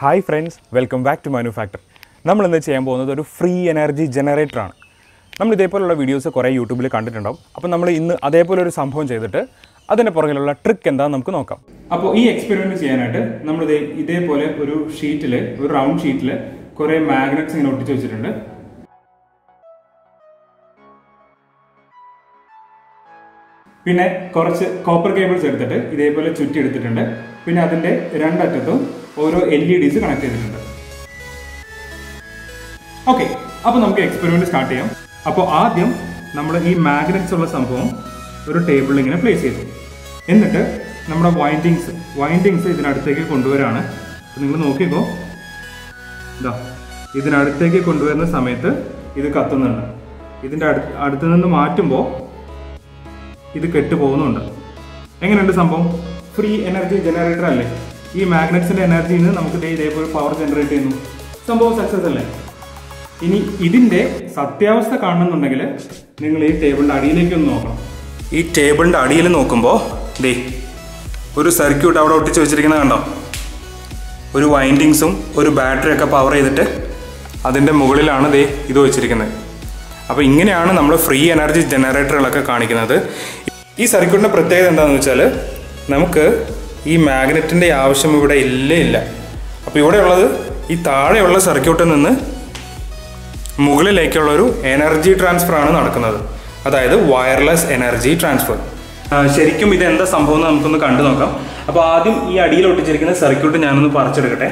hi friends welcome back to manufacture നമ്മൾ ഇന്ന് ചെയ്യാൻ പോകുന്നത് ഒരു ഫ്രീ എനർജി ജനറേറ്ററാണ് നമ്മൾ ഇതേപോലുള്ള വീഡിയോസ് കുറേ യൂട്യൂബിൽ കണ്ടിട്ടുണ്ടാവും അപ്പോൾ നമ്മൾ ഇന്ന് അതേപോലെ ഒരു സംഭവം ചെയ്തിട്ട് അതിൻ്റെ പുറകിലുള്ള ട്രിക്ക് എന്താണെന്ന് നമുക്ക് നോക്കാം അപ്പോൾ ഈ എക്സ്പെരിമെൻറ്റ് ചെയ്യാനായിട്ട് നമ്മൾ ഇതേപോലെ ഒരു ഷീറ്റിൽ ഒരു റൗണ്ട് ഷീറ്റിൽ കുറേ മാഗ്നറ്റ്സ് ഇങ്ങനെ ഒട്ടിച്ച് വെച്ചിട്ടുണ്ട് പിന്നെ കുറച്ച് കോപ്പർ കേബിൾസ് എടുത്തിട്ട് ഇതേപോലെ ചുറ്റി എടുത്തിട്ടുണ്ട് പിന്നെ അതിന്റെ രണ്ടറ്റത്തും ഓരോ എൽ ഇ ഡിസ് കണക്ട് ചെയ്തിട്ടുണ്ട് ഓക്കെ അപ്പൊ നമുക്ക് എക്സ്പെരിമെന്റ് സ്റ്റാർട്ട് ചെയ്യാം അപ്പോൾ ആദ്യം നമ്മൾ ഈ മാഗ്നറ്റ്സ് ഉള്ള സംഭവം ഒരു ടേബിളിൽ ഇങ്ങനെ പ്ലേസ് ചെയ്തു എന്നിട്ട് നമ്മുടെ വൈൻഡിങ്സ് വൈൻഡിങ്സ് ഇതിനടുത്തേക്ക് കൊണ്ടുവരാണ് നിങ്ങൾ നോക്കിക്കോ ഇതാ ഇതിനടുത്തേക്ക് കൊണ്ടുവരുന്ന സമയത്ത് ഇത് കത്തുന്നുണ്ട് ഇതിന്റെ അടുത്ത് അടുത്ത് നിന്ന് മാറ്റുമ്പോൾ ഇത് കെട്ടു പോകുന്നുണ്ട് എങ്ങനെയുണ്ട് സംഭവം ഫ്രീ എനർജി ജനറേറ്റർ അല്ലേ ഈ മാഗ്നറ്റ്സിന്റെ എനർജിയിൽ നിന്ന് നമുക്ക് ദേ ഇതേപോലെ പവർ ജനറേറ്റ് ചെയ്യുന്നു സംഭവം സക്സസ് അല്ലേ ഇനി ഇതിന്റെ സത്യാവസ്ഥ കാണണമെന്നുണ്ടെങ്കിൽ നിങ്ങൾ ഈ ടേബിളിന്റെ അടിയിലേക്ക് ഒന്ന് നോക്കണം ഈ ടേബിളിന്റെ അടിയിൽ നോക്കുമ്പോൾ ദേ ഒരു സർക്യൂട്ട് അവിടെ ഒട്ടിച്ച് വെച്ചിരിക്കുന്നത് കണ്ടോ ഒരു വൈൻഡിങ്സും ഒരു ബാറ്ററിയൊക്കെ പവർ ചെയ്തിട്ട് അതിൻ്റെ മുകളിലാണ് ദേ ഇത് വെച്ചിരിക്കുന്നത് അപ്പോൾ ഇങ്ങനെയാണ് നമ്മൾ ഫ്രീ എനർജി ജനറേറ്ററുകളൊക്കെ കാണിക്കുന്നത് ഈ സർക്യൂട്ടിൻ്റെ പ്രത്യേകത എന്താണെന്ന് വെച്ചാൽ നമുക്ക് ഈ മാഗ്നറ്റിൻ്റെ ആവശ്യം ഇവിടെ ഇല്ലേ ഇല്ല അപ്പോൾ ഇവിടെ ഉള്ളത് ഈ താഴെയുള്ള സർക്യൂട്ടിൽ നിന്ന് മുകളിലേക്കുള്ള ഒരു എനർജി ട്രാൻസ്ഫർ ആണ് നടക്കുന്നത് അതായത് വയർലെസ് എനർജി ട്രാൻസ്ഫർ ശരിക്കും ഇത് എന്താ സംഭവം എന്ന് നമുക്കൊന്ന് കണ്ടു നോക്കാം അപ്പോൾ ആദ്യം ഈ അടിയിൽ ഒട്ടിച്ചിരിക്കുന്ന സർക്യൂട്ട് ഞാനൊന്ന് പറിച്ചെടുക്കട്ടെ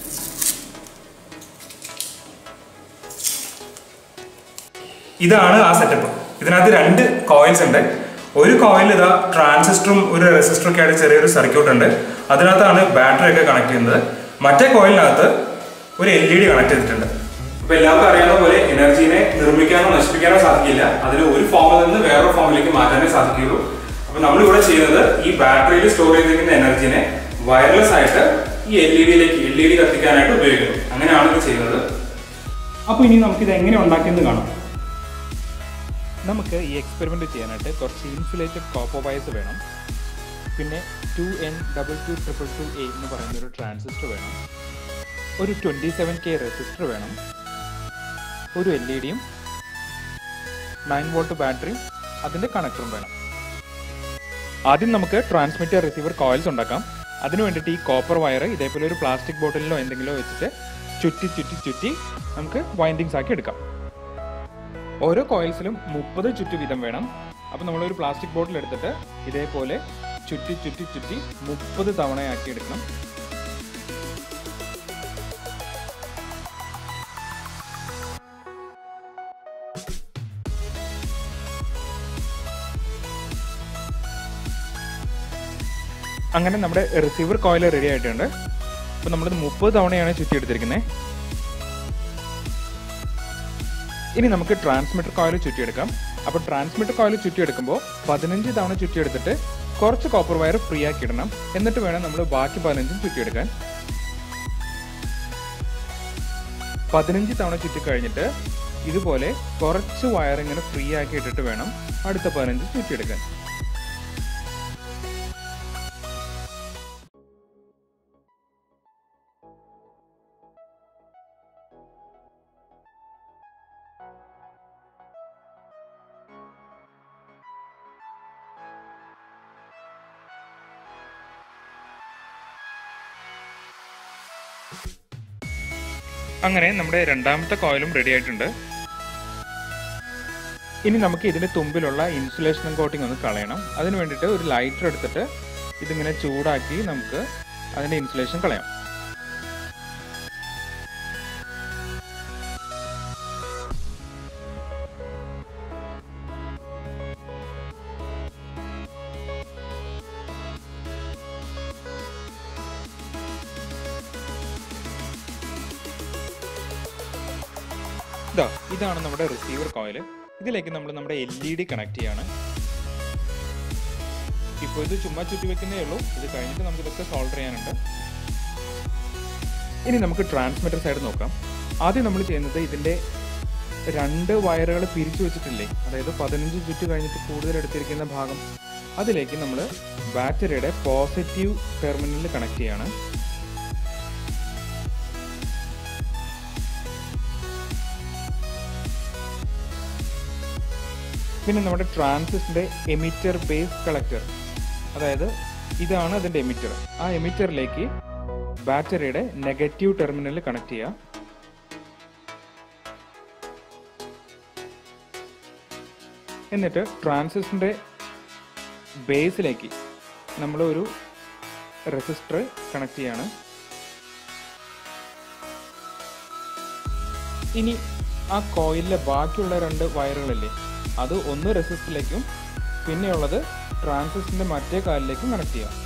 ഇതാണ് ആ സെറ്റപ്പ് ഇതിനകത്ത് രണ്ട് കോയിൽസ് ഉണ്ട് ഒരു കോയിൽ ഇതാ ട്രാൻസിസ്റ്ററും ഒരു റെസിസ്റ്ററും ഒക്കെ ആയിട്ട് ചെറിയൊരു സർക്യൂട്ട് ഉണ്ട് അതിനകത്താണ് ബാറ്ററി ഒക്കെ കണക്ട് ചെയ്യുന്നത് മറ്റേ കോയിലിനകത്ത് ഒരു എൽ ഇ ഡി കണക്ട് ചെയ്തിട്ടുണ്ട് അപ്പൊ എല്ലാവർക്കും അറിയാവുന്ന പോലെ എനർജീനെ നിർമ്മിക്കാനോ നശിപ്പിക്കാനോ സാധിക്കില്ല അതിന് ഒരു ഫോമിൽ നിന്ന് വേറൊരു ഫോമിലേക്ക് മാറ്റാനേ സാധിക്കുകയുള്ളൂ അപ്പൊ നമ്മൾ ഇവിടെ ചെയ്യുന്നത് ഈ ബാറ്ററിയിൽ സ്റ്റോർ ചെയ്തിരിക്കുന്ന എനർജീനെ വയർലെസ് ആയിട്ട് ഈ എൽ ഇ ഡിയിലേക്ക് എൽ ഇ ഡി കത്തിക്കാനായിട്ട് ഉപയോഗിക്കുന്നു അങ്ങനെയാണ് ഇത് ചെയ്യുന്നത് അപ്പൊ ഇനി നമുക്ക് ഇത് എങ്ങനെ ഉണ്ടാക്കിയെന്ന് കാണാം നമുക്ക് ഈ എക്സ്പെരിമെൻ്റ് ചെയ്യാനായിട്ട് കുറച്ച് ഇൻസുലേറ്റഡ് കോപ്പർ വയർസ് വേണം പിന്നെ two N double two triple two A എന്ന് പറയുന്ന ഒരു ട്രാൻസിസ്റ്റർ വേണം ഒരു ട്വൻറ്റി സെവൻ കെ റെസിസ്റ്റർ വേണം ഒരു എൽ ഇ ഡിയും നയൻ വോൾട്ട് ബാറ്ററിയും അതിൻ്റെ കണക്ടറും വേണം ആദ്യം നമുക്ക് ട്രാൻസ്മിറ്റർ റിസീവർ കോയിൽസ് ഉണ്ടാക്കാം അതിനു വേണ്ടിയിട്ട് ഈ കോപ്പർ വയർ ഇതേപോലെ ഒരു പ്ലാസ്റ്റിക് ബോട്ടിലിലോ എന്തെങ്കിലോ വെച്ചിട്ട് ചുറ്റി ചുറ്റി ചുറ്റി നമുക്ക് വൈൻഡിങ്സ് ആക്കി എടുക്കാം ഓരോ കോയിൽസിലും മുപ്പത് ചുറ്റു വീതം വേണം അപ്പോൾ നമ്മളൊരു പ്ലാസ്റ്റിക് ബോട്ടിൽ എടുത്തിട്ട് ഇതേപോലെ ചുറ്റി ചുറ്റി ചുറ്റി മുപ്പത് തവണയാക്കി എടുക്കണം അങ്ങനെ നമ്മുടെ റിസീവർ കോയിൽ റെഡി ആയിട്ടുണ്ട് അപ്പോൾ നമ്മളിത് മുപ്പത് തവണയാണ് ചുറ്റിയെടുത്തിരിക്കുന്നത് ഇനി നമുക്ക് ട്രാൻസ്മിറ്റർ കോയിൽ ചുറ്റിയെടുക്കാം അപ്പോൾ ട്രാൻസ്മിറ്റർ കോയിൽ ചുറ്റിയെടുക്കുമ്പോൾ പതിനഞ്ച് തവണ ചുറ്റിയെടുത്തിട്ട് കുറച്ച് കോപ്പർ വയർ ഫ്രീ ആക്കി ഇടണം എന്നിട്ട് വേണം നമ്മൾ ബാക്കി പതിനഞ്ചും ചുറ്റിയെടുക്കാൻ പതിനഞ്ച് തവണ ചുറ്റി കഴിഞ്ഞിട്ട് ഇതുപോലെ കുറച്ച് വയർ ഇങ്ങനെ ഫ്രീ ആക്കി ഇട്ടിട്ട് വേണം അടുത്ത പതിനഞ്ച് ചുറ്റിയെടുക്കാൻ അങ്ങനെ നമ്മുടെ രണ്ടാമത്തെ കോയിലും റെഡി ആയിട്ടുണ്ട് ഇനി നമുക്ക് ഇതിന്റെ തുമ്പിലുള്ള ഇൻസുലേഷൻ കോട്ടിംഗ് ഒന്ന് കളയണം അതിന് വേണ്ടിയിട്ട് ഒരു ലൈറ്റർ എടുത്തിട്ട് ഇതിങ്ങനെ ചൂടാക്കി നമുക്ക് അതിന്റെ ഇൻസുലേഷൻ കളയാം ഇതാ ഇതാണ് നമ്മുടെ റിസീവർ കോയിൽ ഇതിലേക്ക് നമ്മൾ നമ്മുടെ എൽ ഇ ഡി കണക്ട് ചെയ്യാണ് ഇപ്പോൾ ഇത് ചുമ്മാ ചുറ്റി വെക്കുന്നേ ഉള്ളൂ ഇത് കഴിഞ്ഞിട്ട് നമുക്ക് ഇതൊക്കെ സോൾവ് ചെയ്യാനുണ്ട് ഇനി നമുക്ക് ട്രാൻസ്മിറ്റർ സൈഡ് നോക്കാം ആദ്യം നമ്മൾ ചെയ്യുന്നത് ഇതിന്റെ രണ്ട് വയറുകൾ പിരിച്ചു വെച്ചിട്ടില്ലേ അതായത് പതിനഞ്ച് ചുറ്റ് കഴിഞ്ഞിട്ട് കൂടുതൽ എടുത്തിരിക്കുന്ന ഭാഗം അതിലേക്ക് നമ്മൾ ബാറ്ററിയുടെ പോസിറ്റീവ് ടെർമിനലിൽ കണക്ട് ചെയ്യാണ് പിന്നെ നമ്മുടെ ട്രാൻസിസ്റ്ററിൻ്റെ എമിറ്റർ ബേസ് കളക്ടർ അതായത് ഇതാണ് അതിൻ്റെ എമിറ്റർ ആ എമിറ്ററിലേക്ക് ബാറ്ററിയുടെ നെഗറ്റീവ് ടെർമിനൽ കണക്ട് ചെയ്യുക എന്നിട്ട് ട്രാൻസിസ്റ്ററിൻ്റെ ബേസിലേക്ക് നമ്മൾ ഒരു റെസിസ്റ്റർ കണക്ട് ചെയ്യാണ് ഇനി ആ കോയിലിലെ ബാക്കിയുള്ള രണ്ട് വയറുകളില്ലേ അത് ഒന്ന് റെസിസ്റ്ററിലേക്കും പിന്നെയുള്ളത് ട്രാൻസിസ്റ്ററിന്റെ മറ്റേ കാലിലേക്കും കണക്ട് ചെയ്യാം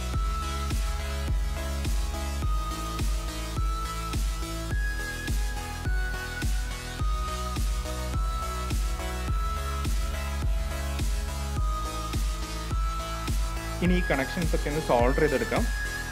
ഇനി ഈ കണക്ഷൻസ് ഒക്കെ ഒന്ന് സോൾഡർ ചെയ്തെടുക്കാം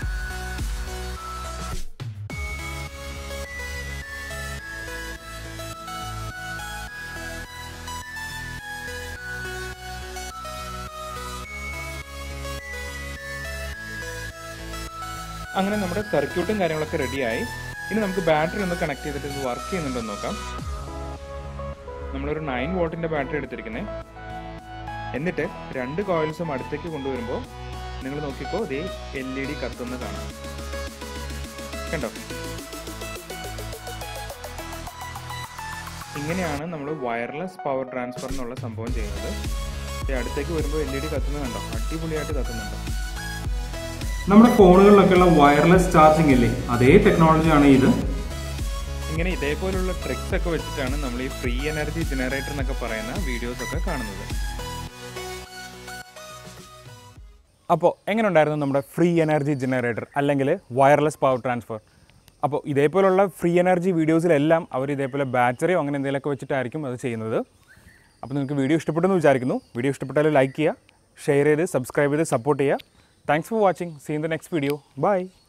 അങ്ങനെ നമ്മുടെ സർക്യൂട്ടും കാര്യങ്ങളൊക്കെ റെഡിയായി ഇനി നമുക്ക് ബാറ്ററി ഒന്ന് കണക്ട് ചെയ്തിട്ട് ഇത് വർക്ക് ചെയ്യുന്നുണ്ടോ എന്ന് നോക്കാം നമ്മളൊരു നയൻ വോൾട്ടിന്റെ ബാറ്ററി എടുത്തിരിക്കുന്നത് എന്നിട്ട് രണ്ട് കോയിൽസും അടുത്തേക്ക് കൊണ്ടുവരുമ്പോൾ നിങ്ങൾ നോക്കിക്കോ ഇതേ എൽ ഇ ഡി കത്തുന്ന കാണാം കണ്ടോ ഇങ്ങനെയാണ് നമ്മൾ വയർലെസ് പവർ ട്രാൻസ്ഫർ എന്നുള്ള സംഭവം ചെയ്യുന്നത് ദേ അടുത്തേക്ക് വരുമ്പോൾ എൽ ഇ ഡി കത്തുന്നത് കണ്ടോ അടിപൊളിയായിട്ട് കത്തുന്നുണ്ടോ നമ്മുടെ ഫോണുകളിലൊക്കെയുള്ള വയർലെസ് ചാർജിംഗ് ഇല്ലേ അതേ ടെക്നോളജിയാണ് ഇത് ഇങ്ങനെ ഇതേപോലുള്ള ട്രിക്സ് ഒക്കെ വെച്ചിട്ടാണ് നമ്മൾ ഈ ഫ്രീ എനർജി ജനറേറ്റർ എന്നൊക്കെ പറയുന്ന വീഡിയോസ് ഒക്കെ കാണുന്നത് അപ്പോൾ എങ്ങനെ ഉണ്ടായിരുന്നു നമ്മുടെ ഫ്രീ എനർജി ജനറേറ്റർ അല്ലെങ്കിൽ വയർലെസ് പവർ ട്രാൻസ്ഫർ അപ്പോൾ ഇതേപോലുള്ള ഫ്രീ എനർജി വീഡിയോസിലെല്ലാം അവർ ഇതേപോലെ ബാറ്ററിയോ അങ്ങനെ എന്തെങ്കിലുമൊക്കെ വെച്ചിട്ടായിരിക്കും അത് ചെയ്യുന്നത് അപ്പോൾ നിങ്ങൾക്ക് വീഡിയോ ഇഷ്ടപ്പെട്ടെന്ന് വിചാരിക്കുന്നു വീഡിയോ ഇഷ്ടപ്പെട്ടാൽ ലൈക്ക് ചെയ്യുക ഷെയർ ചെയ്ത് സബ്സ്ക്രൈബ് ചെയ്ത് സപ്പോർട്ട് ചെയ്യുക thanks for watching see in the next video by